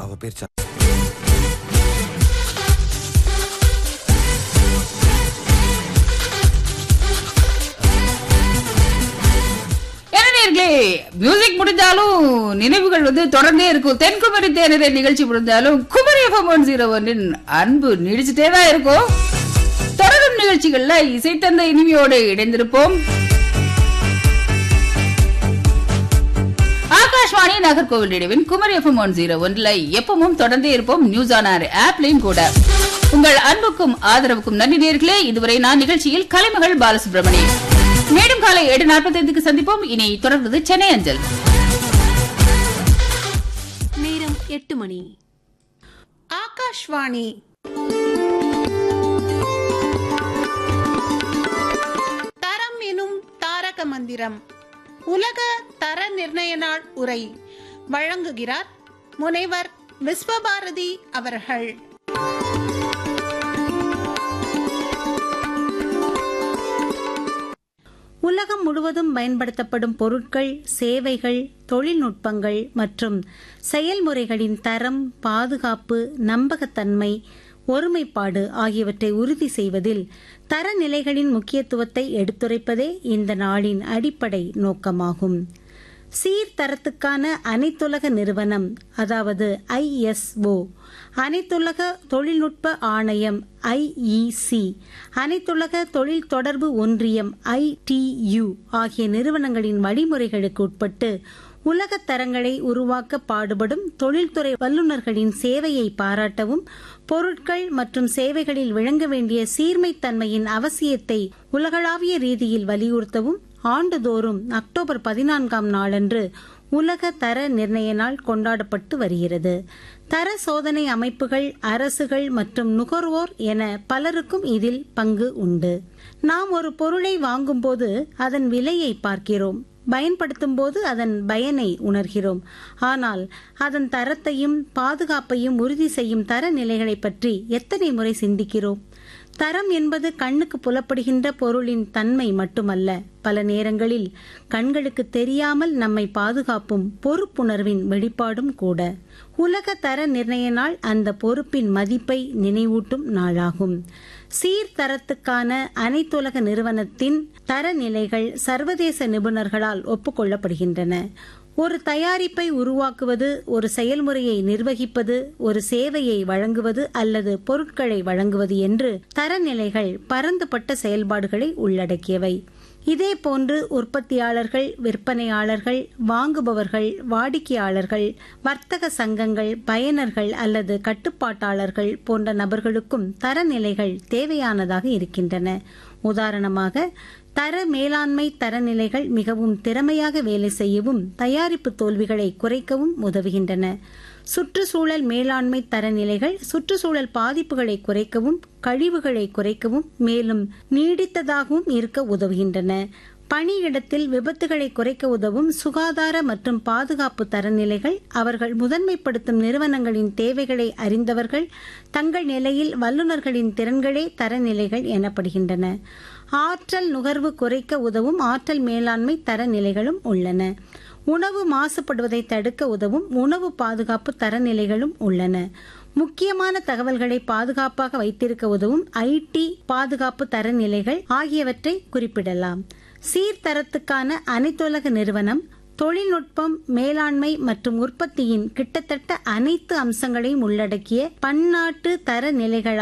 அவ பேர் சா- என்ன நேர்களே மியூசிக் முடிஞ்சாலும் நினைவுகள் வந்து தொடர்ந்தே இருக்கும் தென்குமரி தேனரை நிகழ்ச்சி முடிஞ்சாலும் குமரி எஃப்எம் ஒன் ஜீரோ ஒன்றின் அன்பு நீடிச்சுட்டே தான் இருக்கும் தொடரும் நிகழ்ச்சிகள்ல இசைத்தந்த இனிமையோடு இணைந்திருப்போம் ஆகாஷ்வாணி நகர்கோவில் இடைவின் குமரி எஃப்எம் ஒன் ஜீரோ ஒன்ல எப்பவும் தொடர்ந்தே இருப்போம் நியூஸ் ஆன் ஆர் ஆப்லையும் கூட உங்கள் அன்புக்கும் ஆதரவுக்கும் நன்றி நேர்களே இதுவரை நான் நிகழ்ச்சியில் கலைமகள் பாலசுப்ரமணி மேலும் காலை ஏழு நாற்பத்தைந்துக்கு சந்திப்போம் இனி தொடர்வது சென்னை அஞ்சல் நேரம் எட்டு மணி ஆகாஷ்வாணி தரம் எனும் தாரக மந்திரம் உலக தர நிர்ணய நாள் உரை வழங்குகிறார் முனைவர் விஸ்வபாரதி அவர்கள் உலகம் முழுவதும் பயன்படுத்தப்படும் பொருட்கள் சேவைகள் தொழில்நுட்பங்கள் மற்றும் செயல்முறைகளின் தரம் பாதுகாப்பு நம்பகத்தன்மை ஒருமைப்பாடு ஆகியவற்றை உறுதி செய்வதில் தரநிலைகளின் முக்கியத்துவத்தை எடுத்துரைப்பதே இந்த நாளின் அடிப்படை நோக்கமாகும் சீர்தரத்துக்கான அனைத்துலக நிறுவனம் அதாவது ஐஎஸ்ஓ அனைத்துலக தொழில்நுட்ப ஆணையம் ஐஇசி அனைத்துலக தொழில் தொடர்பு ஒன்றியம் ஐடியு ஆகிய நிறுவனங்களின் வழிமுறைகளுக்கு உட்பட்டு உலகத் தரங்களை உருவாக்க பாடுபடும் தொழில்துறை வல்லுநர்களின் சேவையை பாராட்டவும் பொருட்கள் மற்றும் சேவைகளில் விளங்க வேண்டிய சீர்மைத்தன்மையின் அவசியத்தை உலகளாவிய ரீதியில் வலியுறுத்தவும் ஆண்டுதோறும் அக்டோபர் பதினான்காம் நாளன்று உலக தர நிர்ணய நாள் கொண்டாடப்பட்டு வருகிறது தர சோதனை அமைப்புகள் அரசுகள் மற்றும் நுகர்வோர் என பலருக்கும் இதில் பங்கு உண்டு நாம் ஒரு பொருளை வாங்கும்போது அதன் விலையை பார்க்கிறோம் பயன்படுத்தும் போது அதன் பயனை உணர்கிறோம் ஆனால் அதன் தரத்தையும் பாதுகாப்பையும் உறுதி செய்யும் தரநிலைகளை பற்றி எத்தனை முறை சிந்திக்கிறோம் தரம் என்பது கண்ணுக்கு புலப்படுகின்ற பொருளின் தன்மை மட்டுமல்ல பல நேரங்களில் கண்களுக்கு தெரியாமல் நம்மை பாதுகாப்பும் பொறுப்புணர்வின் வெளிப்பாடும் கூட உலக தர நிர்ணய நாள் அந்த பொறுப்பின் மதிப்பை நினைவூட்டும் நாளாகும் சீர்தரத்துக்கான அனைத்துலக நிறுவனத்தின் தரநிலைகள் சர்வதேச நிபுணர்களால் ஒப்புக்கொள்ளப்படுகின்றன ஒரு தயாரிப்பை உருவாக்குவது ஒரு செயல்முறையை நிர்வகிப்பது ஒரு சேவையை வழங்குவது அல்லது பொருட்களை வழங்குவது என்று தரநிலைகள் பரந்துபட்ட செயல்பாடுகளை உள்ளடக்கியவை இதேபோன்று உற்பத்தியாளர்கள் விற்பனையாளர்கள் வாங்குபவர்கள் வாடிக்கையாளர்கள் வர்த்தக சங்கங்கள் பயனர்கள் அல்லது கட்டுப்பாட்டாளர்கள் போன்ற நபர்களுக்கும் தரநிலைகள் தேவையானதாக இருக்கின்றன உதாரணமாக தர மேலாண்மை தரநிலைகள் மிகவும் திறமையாக வேலை செய்யவும் தயாரிப்பு தோல்விகளை குறைக்கவும் உதவுகின்றன சுற்றுச்சூழல் மேலாண்மை தரநிலைகள் சுற்றுச்சூழல் பாதிப்புகளை குறைக்கவும் கழிவுகளை குறைக்கவும் மேலும் நீடித்ததாகவும் இருக்க உதவுகின்றன பணியிடத்தில் விபத்துகளை குறைக்க உதவும் சுகாதார மற்றும் பாதுகாப்பு தரநிலைகள் அவர்கள் முதன்மைப்படுத்தும் நிறுவனங்களின் தேவைகளை அறிந்தவர்கள் தங்கள் நிலையில் வல்லுநர்களின் திறன்களே தரநிலைகள் எனப்படுகின்றன ஆற்றல் நுகர்வு குறைக்க உதவும் ஆற்றல் மேலாண்மை தரநிலைகளும் உள்ளன உணவு மாசுபடுவதை தடுக்க உதவும் உணவு பாதுகாப்பு தரநிலைகளும் உள்ளன முக்கியமான தகவல்களை பாதுகாப்பாக வைத்திருக்க உதவும் ஐடி பாதுகாப்பு தரநிலைகள் ஆகியவற்றை குறிப்பிடலாம் சீர்தரத்துக்கான அனைத்துலக நிறுவனம் தொழில்நுட்பம் மேலாண்மை மற்றும் உற்பத்தியின் கிட்டத்தட்ட அனைத்து அம்சங்களையும் உள்ளடக்கிய பன்னாட்டு தர நிலைகளால்